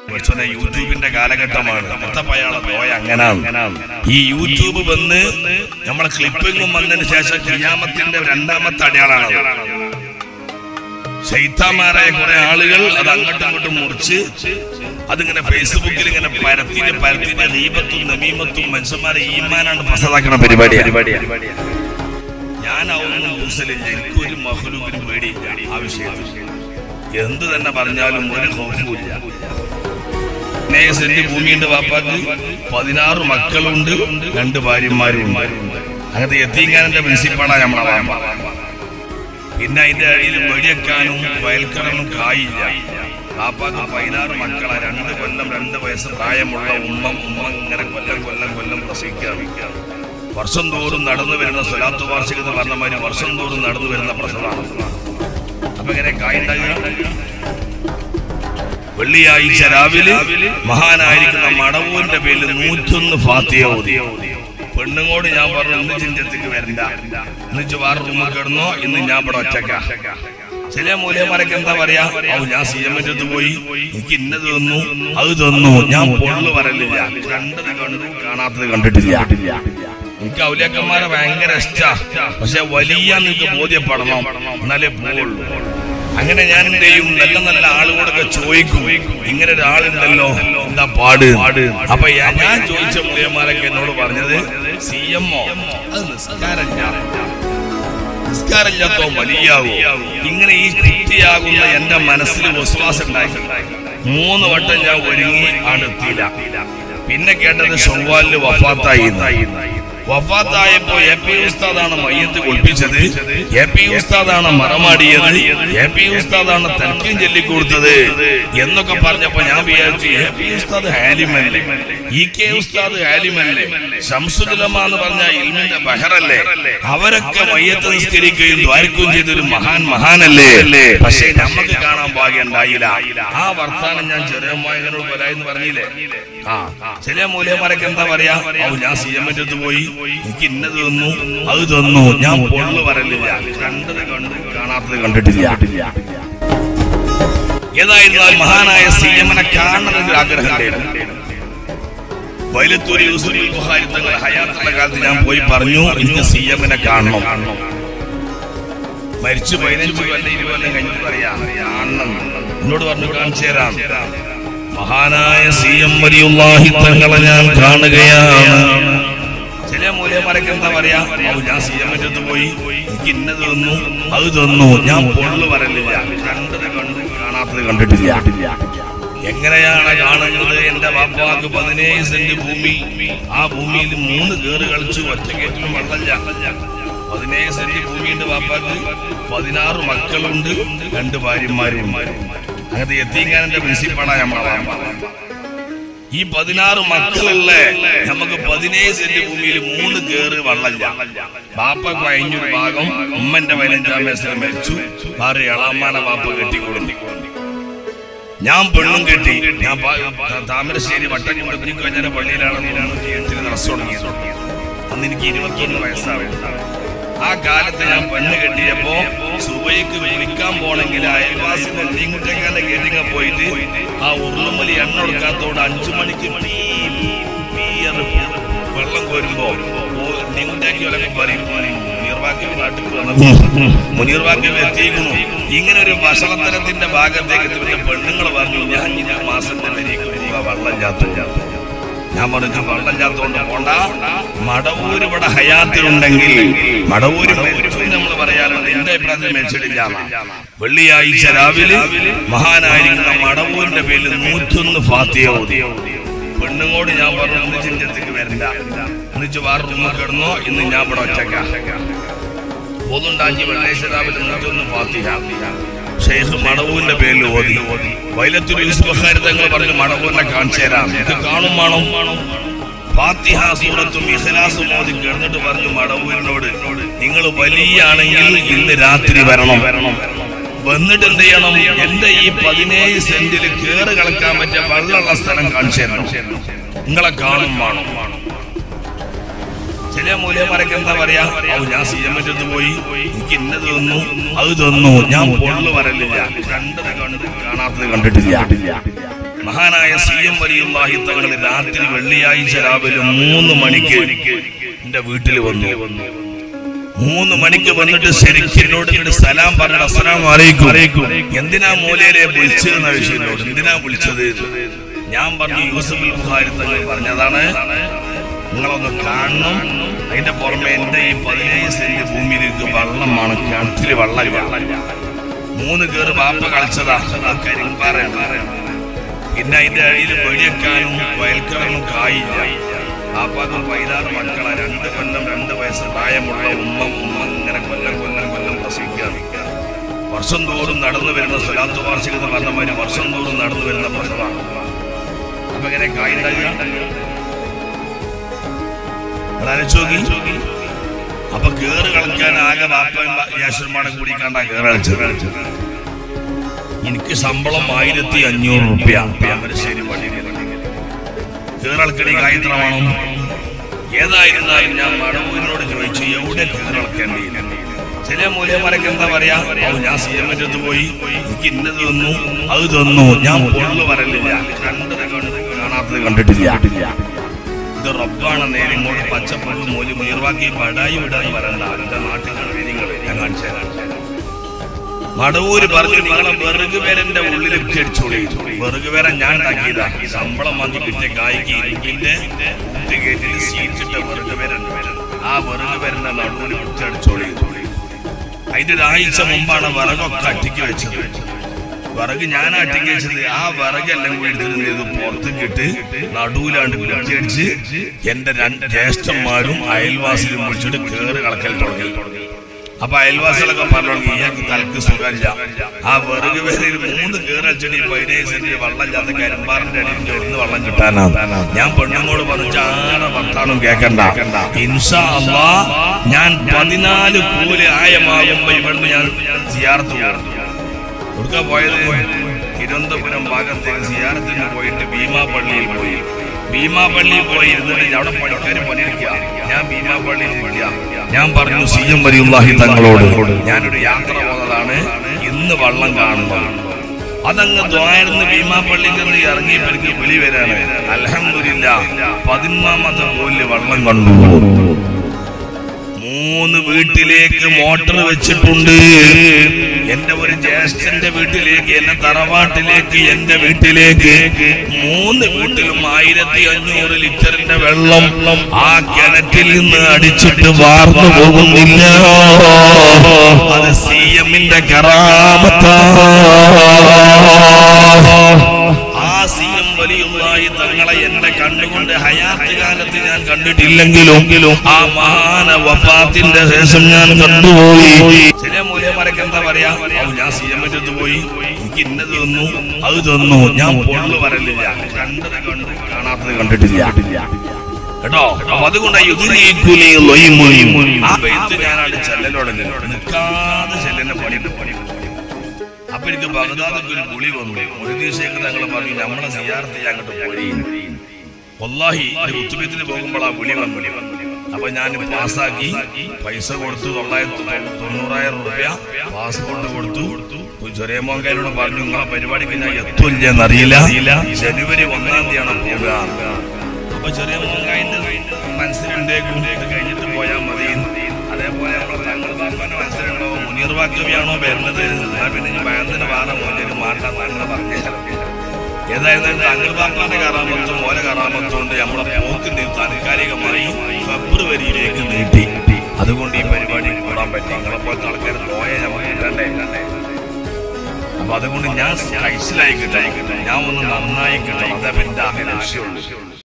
പക്ഷേ യൂട്യൂബിന്റെ കാലഘട്ടമാണ് മുത്തപ്പയാളെ പോയ അങ്ങനാണ് ഈ യൂട്യൂബ് വന്ന് നമ്മളെ ക്ലിപ്പിങ്ങും വന്നതിന് ശേഷം ക്രിയാമത്തിന്റെ രണ്ടാമത്തെ അടയാളാണ് ശൈത്താമാരായ കുറെ ആളുകൾ അത് അങ്ങോട്ടും ഇങ്ങോട്ടും മുറിച്ച് അതിങ്ങനെ ഫേസ്ബുക്കിൽ ഇങ്ങനെ പരത്തിന്റെ പരത്തിന്റെ ദീപത്തും നമീമത്തും മനുഷ്യന്മാരെ ഈമാനാണ് പ്രസതാക്കണ പരിപാടി ഞാൻ അതൊന്നും യൂസലില്ല എനിക്കൊരു മഹലൂക്കിനും പേടിയില്ല ആ വിഷയത്തിൽ എന്ത് തന്നെ പറഞ്ഞാലും ഒരു ഹോഫുമില്ല സെന്റ് ഭൂമിയുണ്ട് വാപ്പാക്ക് പതിനാറ് മക്കളുണ്ട് രണ്ട് ഭാര്യമാരും ഉണ്ട് അങ്ങനത്തെ എത്തിങ്ങാനന്റെ പ്രിൻസിപ്പാളാണ് നമ്മളെ വാപ്പ പിന്നെ അതിന്റെ അടിയിൽ വെടിയെക്കാനും വയൽക്കറനും കായില്ല പാപ്പാക്ക് പതിനാറ് മക്കളാ രണ്ട് കൊല്ലം രണ്ട് വയസ്സ് പ്രായമുള്ള ഉമ്മ ഉമ്മ ഇങ്ങനെ കൊല്ലം കൊല്ലം കൊല്ലം പ്രസവിക്കാറ് വർഷം തോറും നടന്നു വരുന്ന സ്വലാത്ത് വാർഷികത പറഞ്ഞ മാതിരി വർഷം തോറും നടന്നു വരുന്ന പ്രസവമാണ് അപ്പൊ ഇങ്ങനെ കായുണ്ടാകുക വെള്ളിയാഴ്ച രാവിലെ മഹാനായിരിക്കുന്ന മടവൂരിന്റെ പേരിൽ നൂറ്റൊന്ന് ഫാത്തിയ ഓതി പെണ്ണുങ്ങോട് ഞാൻ പറഞ്ഞു ഇന്ന് ചിന്തത്തേക്ക് വരണ്ട ഇന്ന് വേറെ റൂമിൽ കിടന്നോ ഇന്ന് ഞാൻ ഇവിടെ ഒറ്റക്ക ചില മൂലയന്മാരൊക്കെ എന്താ പറയാ ഓ ഞാൻ സി എമ്മിന്റെ അടുത്ത് പോയി എനിക്ക് ഇന്നത് തന്നു അത് തന്നു ഞാൻ പൊള്ളു വരലില്ല കണ്ടത് കണ്ടു കാണാത്തത് കണ്ടിട്ടില്ല എനിക്ക് ഔലിയാക്കന്മാരെ ഭയങ്കര ഇഷ്ടാ പക്ഷെ വലിയ നിങ്ങൾക്ക് ബോധ്യപ്പെടണം എന്നാലേ പോവുള്ളൂ അങ്ങനെ ഞാൻ എന്ത് ചെയ്യും നല്ല നല്ല ആളുകളൊക്കെ ചോദിക്കും ഇങ്ങനെ ഒരാളുണ്ടല്ലോ എന്താ പാട് അപ്പൊ ഞാൻ ഞാൻ ചോദിച്ച മുലയന്മാരൊക്കെ എന്നോട് പറഞ്ഞത് സി എം ഒ അത് നിസ്കാരമില്ല നിസ്കാരമില്ലാത്തോ വലിയാവോ ഇങ്ങനെ ഈ കുട്ടിയാകുന്ന എന്റെ മനസ്സിൽ വിശ്വാസം ഉണ്ടായി മൂന്ന് വട്ടം ഞാൻ ഒരുങ്ങി അടുത്തില്ല പിന്നെ കേട്ടത് ചൊവ്വാലില് വഫാത്തായി എന്ന്. വഫാത്തായപ്പോ എ പി ഉസ്താദാണ് മയ്യത്ത് കുളിപ്പിച്ചത് എ പി ഉസ്താദാണ് മറമാടിയത് എ പി ഉസ്താദാണ് തൽക്കം ചൊല്ലിക്കൊടുത്തത് എന്നൊക്കെ പറഞ്ഞപ്പോ ഞാൻ വിചാരിച്ചു എ പി ഉസ്താദ് ഹാലിമല്ലേ ഇ കെ ഉസ്താദ് ഹാലിമല്ലേ ഷംസുലമ എന്ന് പറഞ്ഞ ഇൽമിന്റെ ബഹറല്ലേ അവരൊക്കെ മയ്യത്ത് നിസ്കരിക്കുകയും ദ്വാരിക്കുകയും ചെയ്തൊരു മഹാൻ മഹാനല്ലേ പക്ഷേ നമുക്ക് കാണാൻ ഭാഗ്യം ഉണ്ടായില്ല ആ വർത്താനം ഞാൻ ചെറിയ മകനോട് വരായെന്ന് പറഞ്ഞില്ലേ ആ ചില മൂലയന്മാരൊക്കെ എന്താ പറയാ ഓ ഞാൻ സി എമ്മിന്റെ അടുത്ത് പോയി എനിക്ക് ഇന്നത് തന്നു അത് തന്നു ഞാൻ പൊള്ളു വരലില്ല കണ്ടത് കണ്ടു കാണാത്തത് കണ്ടിട്ടില്ല ഏതായിരുന്നാൽ മഹാനായ സി എമ്മിനെ കാണണമെന്നൊരു ആഗ്രഹം ഉണ്ടായിരുന്നു വൈലത്തൂർ യൂസുഫ് ബുഹാരി തങ്ങൾ ഹയാത്തുള്ള കാലത്ത് ഞാൻ പോയി പറഞ്ഞു എനിക്ക് സി എമ്മിനെ കാണണം മരിച്ചു പതിനഞ്ച് കൊല്ലം ഇരുപത് കൊല്ലം കഴിഞ്ഞിട്ട് പറയാ കാണണം എന്നോട് പറഞ്ഞു കാണിച്ചു തരാം മഹാനായ സി എം വലിയുള്ളാഹി തങ്ങളെ ഞാൻ കാണുകയാണ് ചില മൂലയന്മാരൊക്കെ എന്താ പറയാ ഓ ഞാൻ സി എമ്മിന്റെ അടുത്ത് പോയി എനിക്ക് ഇന്നത് തന്നു അത് തന്നു ഞാൻ പൊള്ളു വരലില്ല കണ്ടത് കണ്ടു കാണാത്തത് കണ്ടിട്ടില്ല എങ്ങനെയാണ് കാണുന്നത് എന്റെ വാപ്പാക്ക് പതിനേഴ് സെന്റ് ഭൂമി ആ ഭൂമിയിൽ മൂന്ന് കേറ് കളിച്ചു ഒറ്റക്കേറ്റിലും വെള്ളമില്ല പതിനേഴ് സെന്റ് ഭൂമിയുണ്ട് വാപ്പാക്ക് പതിനാറ് മക്കളുണ്ട് രണ്ട് ഭാര്യമാരും അങ്ങനത്തെ എത്തിങ്ങാനന്റെ പ്രിൻസിപ്പാളാണ് നമ്മളെ വാപ്പ ഈ പതിനാറ് മക്കളുള്ള നമുക്ക് പതിനേഴ് സെന്റ് ഭൂമിയിൽ മൂന്ന് കേറ് വള്ളല്ല ബാപ്പ കഴിഞ്ഞൊരു ഭാഗം ഉമ്മന്റെ പതിനഞ്ചാം വയസ്സിൽ മരിച്ചു വേറെ ഇളാമ്മാനെ ബാപ്പ കെട്ടിക്കൊടുത്തു ഞാൻ പെണ്ണും കെട്ടി ഞാൻ പ- ത- താമരശ്ശേരി വട്ടം കുടത്തിക്ക് കഴിഞ്ഞ പള്ളിയിലാണ് എട്ടിന് ഡ്രസ് തുടങ്ങിയത് അന്ന് എനിക്ക് ഇരുപത്തൊന്ന് വയസ്സാവുന്നത് ആ കാലത്ത് ഞാൻ പെണ്ണ് കെട്ടിയപ്പോ സുബൈക്ക് വിളിക്കാൻ പോണെങ്കിൽ അയൽവാസി നെല്ലിങ്കുറ്റക്കാരന്റെ കേട്ടിങ്ങ പോയിട്ട് ആ ഉരുളുമലി എണ്ണ കൊടുക്കാത്തോണ്ട് അഞ്ചു മണിക്ക് ടീ, ടീ എന്ന് വെള്ളം കോരുമ്പോ നെല്ലിങ്കുറ്റാക്കിയോലൊക്കെ പറയും മുനീർവാക്കിൽ നാട്ടിൽ വന്നു മുനീർവാക്കിൽ എത്തിയിരിക്കുന്നു ഇങ്ങനെ ഒരു ഭക്ഷണത്തരത്തിന്റെ ഭാഗത്തേക്ക് എത്തിയ പെണ്ണുങ്ങൾ പറഞ്ഞു ഞാൻ ഇനി മാസത്തിലേക്ക് വെള്ളം ചാത്തു ഞാൻ പറഞ്ഞു വെള്ളം ചാത്തോണ്ട് പോണ്ട മടവൂര് ഇവിടെ ഹയാത്തിലുണ്ടെങ്കിൽ മടവൂര് മരിച്ചു നമ്മൾ പറയാറുണ്ട് എന്റെ അഭിപ്രായത്തിൽ മരിച്ചിട്ടില്ല എന്നാ. വെള്ളിയാഴ്ച രാവിലെ മഹാനായിരിക്കുന്ന മടവൂരിന്റെ പേരിൽ നൂറ്റൊന്ന് ഫാത്തിയ ഓതി പെണ്ണുങ്ങോട് ഞാൻ പറഞ്ഞു ഇന്ന് ചിന്തത്തേക്ക് വരണ്ട എന്നിച്ച് വേറെ റൂമിൽ കിടന്നോ ഇന്ന് ഞാൻ ഇവിടെ ഒറ്റക്ക ഒന്നുണ്ടാക്കി വെള്ളിയാഴ്ച രാവിലെ നൂറ്റൊന്ന് ഫാത്തിഹ ഷെയ്ഖ് മടവൂരിന്റെ പേരിൽ ഓതി വൈലത്തൂർ യൂസുഫ് ബഖാരി തങ്ങൾ പറഞ്ഞു മടവൂരിനെ കാണിച്ചു തരാം ഇത് കാണും വേണം ഫാത്തിഹ സൂറത്തും ഇഖ്ലാസും ഓതി കിടന്നിട്ട് പറഞ്ഞു മടവൂരിനോട് നിങ്ങൾ വലിയാണെങ്കിൽ ഇന്ന് രാത്രി വരണം വന്നിട്ട് എന്ത് ചെയ്യണം എന്റെ ഈ പതിനേഴ് സെന്റിൽ കേറ് കളക്കാൻ പറ്റിയ വെള്ളമുള്ള സ്ഥലം കാണിച്ചു തരണം നിങ്ങളെ കാണും വേണം ചില മൂലയന്മാരൊക്കെ എന്താ പറയാ ഓ ഞാൻ സി എമ്മിന്റെ അടുത്ത് പോയി എനിക്ക് ഇന്നത് തന്നു അത് തന്നു ഞാൻ പൊള്ളു വരലില്ല കണ്ടത് കണ്ടു കാണാത്തത് കണ്ടിട്ടില്ല മഹാനായ സി എം വലിയുള്ളാഹി തങ്ങൾ രാത്രി വെള്ളിയാഴ്ച രാവിലെ മൂന്ന് മണിക്ക് എന്റെ വീട്ടിൽ വന്നു മൂന്ന് മണിക്ക് വന്നിട്ട് ശരിക്കും എന്നോട് ഇങ്ങോട്ട് സലാം പറഞ്ഞ അസ്സലാം വലൈക്കും എന്തിനാ മൂലയിലെ വിളിച്ചതെന്ന വിഷയം എന്നോട് എന്തിനാ വിളിച്ചത് ഞാൻ പറഞ്ഞു യൂസഫുൽ ബുഖാരി തങ്ങൾ പറഞ്ഞതാണ് നിങ്ങളൊന്ന് കാണണം അതിന്റെ പുറമെ എന്റെ ഈ പതിനേഴ് സെന്റ് ഭൂമിയിലേക്ക് വെള്ളമാണ് കിണറ്റില് വെള്ളമില്ല മൂന്ന് കേറ് വാപ്പ കളിച്ചതാ കരിമ്പാറയാണ് പിന്നെ അതിന്റെ അടിയിൽ വെടിയെക്കാനും വയൽക്കിറങ്ങും കായില്ല വാപ്പാക്ക് പതിനാറ് മക്കളെ രണ്ട് കൊല്ലം രണ്ട് വയസ്സ് പ്രായമുള്ള ഉമ്മ ഉമ്മ ഇങ്ങനെ കൊല്ലം കൊല്ലം കൊല്ലം പ്രസവിക്കാറ് വർഷം തോറും നടന്നു വരുന്ന സ്വലാത്ത് വാർഷികത പറഞ്ഞമാര് വർഷം തോറും നടന്നു വരുന്ന പ്രസവമാണ് അപ്പൊ ഇങ്ങനെ കായ് ഉണ്ടാകുക നോക്കി അപ്പൊ കേറ് കളിക്കാൻ ആകെ വാപ്പയും യാശ്വരമാടും കൂടി കണ്ട കേറ് കളിച്ചത് എനിക്ക് ശമ്പളം ആയിരത്തി അഞ്ഞൂറ് റുപ്യ താമരശ്ശേരി പള്ളിയിൽ കേറൾക്കടി കായത്രമാണോ ഏതായിരുന്നാലും ഞാൻ മടവൂരിനോട് ചോദിച്ചു എവിടെ കേറളക്കേണ്ടി ചില മൂല്യന്മാരൊക്കെ എന്താ പറയാ ഓ ഞാൻ സി എം അടുത്ത് പോയി എനിക്ക് ഇന്നത് തന്നു അത് തന്നു ഞാൻ പൊള്ളു വരലില്ല കണ്ടത് കണ്ടത് കാണാത്തത് കണ്ടിട്ടില്ല ഇത് റബ്ബാണ് നേരെ ഇങ്ങോട്ട് പച്ചപ്പുല്ല് മൂലി മുയർവാക്കി പടായി വിടാന്ന് പറയണ്ട എന്റെ നാട്ടിലുള്ള കാര്യങ്ങൾ ഞാൻ കാണിച്ചു തരാം മടവൂര് പറഞ്ഞു നിങ്ങളെ വെറുക് പേരന്റെ ഉള്ളിൽ അടിച്ചോളി വെറുക് പേര ഞാൻ ഉണ്ടാക്കിയതാ ശമ്പളം വാങ്ങി കിട്ടിയ കായ്ക്ക് ഇരുമ്പിന്റെ കുത്തികേറ്റിൽ സീറ്റിട്ട വെറുക് പേരുണ്ട് ആ വെറുക് പേരന്റെ നടുവിൽ കുറ്റടിച്ചോളി അതിന്റെ ഒരാഴ്ച മുമ്പാണ് വിറകൊക്കെ അട്ടിക്ക് വെച്ചത് വിറക് ഞാൻ അട്ടിക്ക് വെച്ചത് ആ വിറകെല്ലാം കൂടി എടുത്തിട്ട് ചെയ്തു പുറത്തേക്ക് ഇട്ട് നടുവിലാണ്ട് കുറ്റിയടിച്ച് എന്റെ രണ്ട് ജ്യേഷ്ഠന്മാരും അയൽവാസിലും വിളിച്ചിട്ട് കേറ് കളക്കൽ തുടങ്ങി അപ്പൊ അയൽവാസികളൊക്കെ പറഞ്ഞു ഇയാൾക്ക് തലക്ക് സുഖമില്ല ആ വെറുക് പേരിൽ മൂന്ന് കേറച്ചെടി പതിനേഴ് സെന്റ് വെള്ളമില്ലാത്ത കരിമ്പാറിന്റെ അടിയിൽ എവിടുന്ന് വെള്ളം കിട്ടാനാ ഞാൻ പെണ്ണുങ്ങോട് പറഞ്ഞു ചാറ വർത്താനം കേക്കണ്ട ഇൻഷാ അള്ളാ ഞാൻ പതിനാല് കൂല് ആയമാകുമ്പോ ഇവിടുന്ന് ഞാൻ സിയാർത്ത് പോകും കൊടുക്കാൻ പോയത് തിരുവനന്തപുരം ഭാഗത്തേക്ക് സിയാറത്തിന് പോയിട്ട് ഭീമാ പള്ളിയിൽ പോയി ഭീമാ പള്ളിയിൽ പോയി ഇരുന്നിട്ട് അവിടെ പണിക്കാർ പണിയെടുക്കുക ഞാൻ ഭീമാ പള്ളിയിൽ ഇരിക്കുക ഞാൻ പറഞ്ഞു സി എം വലിയുള്ളാഹി തങ്ങളോട് ഞാനൊരു യാത്ര പോകുന്നതാണ് ഇന്ന് വള്ളം കാണുന്നത് അതങ്ങ് ദ്വാരന്ന് ഭീമാ പള്ളിയിൽ നിന്ന് ഇറങ്ങിയപ്പോൾ എനിക്ക് വിളി വരാണ് അലഹമില്ല പതിമൂന്നാമത്തെ പോലില് വള്ളം കണ്ടു മൂന്ന് വീട്ടിലേക്ക് മോട്ടർ വെച്ചിട്ടുണ്ട് എന്റെ ഒരു ജ്യേഷ്ഠന്റെ വീട്ടിലേക്ക് എന്റെ തറവാട്ടിലേക്ക് എന്റെ വീട്ടിലേക്ക് മൂന്ന് വീട്ടിലും ആയിരത്തി അഞ്ഞൂറ് ലിറ്ററിന്റെ വെള്ളം ആ കിണറ്റിൽ നിന്ന് അടിച്ചിട്ട് വാർന്നു പോകുന്നില്ല അത് സി എമ്മിന്റെ കറാമത്താ ആ സി എം വലിയുള്ളായി തങ്ങളെ എന്റെ കണ്ണുകൊണ്ട് ഹയാത്ത് കാലത്ത് ഞാൻ കണ്ടിട്ടില്ലെങ്കിലും ആ മഹാന വഫാത്തിന്റെ ശേഷം ഞാൻ കണ്ടുപോയി ചില മൂല്യന്മാരൊക്കെ എന്താ പറയാ ഓ ഞാൻ സി എം അടുത്ത് പോയി എനിക്ക് ഇന്നത് തന്നു അത് തന്നു ഞാൻ പൊള്ളു വരലില്ല കണ്ടത് കണ്ടു കാണാത്തത് കണ്ടിട്ടില്ല കേട്ടോ അപ്പൊ അതുകൊണ്ട് ആ പെയ്ത്ത് ഞാനാണ് ചെല്ലലോടങ്ങി നിൽക്കാതെ ചെല്ലിന്റെ പണി പണി അപ്പൊ എനിക്ക് ബഗ്ദാദൊക്കെ ഒരു പുളി വന്നു ഒരു ദിവസം തങ്ങൾ പറഞ്ഞു നമ്മളെ സിയാർത്ത് അങ്ങോട്ട് പോയി വല്ലാഹി ഉത്തുബത്തിന് പോകുമ്പോൾ ആ വിളി വന്നു അപ്പൊ ഞാൻ പാസ്സാക്കി പൈസ കൊടുത്തു തൊള്ളായിരത്തി തൊണ്ണൂറായിരം റുപ്യ പാസ്പോർട്ട് കൊടുത്തു ചെറിയ മോങ്കാരോട് പറഞ്ഞു നിങ്ങളെ പരിപാടിക്ക് ഞാൻ എത്തൂല്ലെന്നറിയില്ല ജനുവരി ഒന്നാം തീയതിയാണ് പോവുക അപ്പൊ ചെറിയ മോങ്കായിന്റെ മനസ്സിലുണ്ടേക്കും ഇത് കഴിഞ്ഞിട്ട് പോയാൽ മതി അതേപോലെ നമ്മളെ തങ്ങൾ ബാപ്പാന്റെ മനസ്സിലുണ്ടോ മുനീർ വാക്യവിയാണോ വരുന്നത് എന്നാ പിന്നെ ഇനി ഭയന്നിന് വാദം മോനൊരു മാറ്റാൻ തങ്ങൾ പറഞ്ഞു ഏതായിരുന്നാലും തങ്ങൾ ബാപ്പാന്റെ കറാമത്തും ഓല കറാമത്തും കൊണ്ട് നമ്മളെ പോക്ക് നി- താൽക്കാലികമായി ഫെബ്രുവരിയിലേക്ക് നീട്ടി അതുകൊണ്ട് ഈ പരിപാടി കൂടാൻ പറ്റി നിങ്ങളെ പോലത്തെ ആൾക്കാർ പോയ നമുക്ക് കിട്ടണ്ടേ അപ്പൊ അതുകൊണ്ട് ഞാൻ കഴിച്ചിലായി കിട്ടാൻ ഞാൻ ഒന്ന് നന്നായി കിട്ടണം അതേ എന്റെ ആകെ ലക്ഷ്യമുള്ളൂ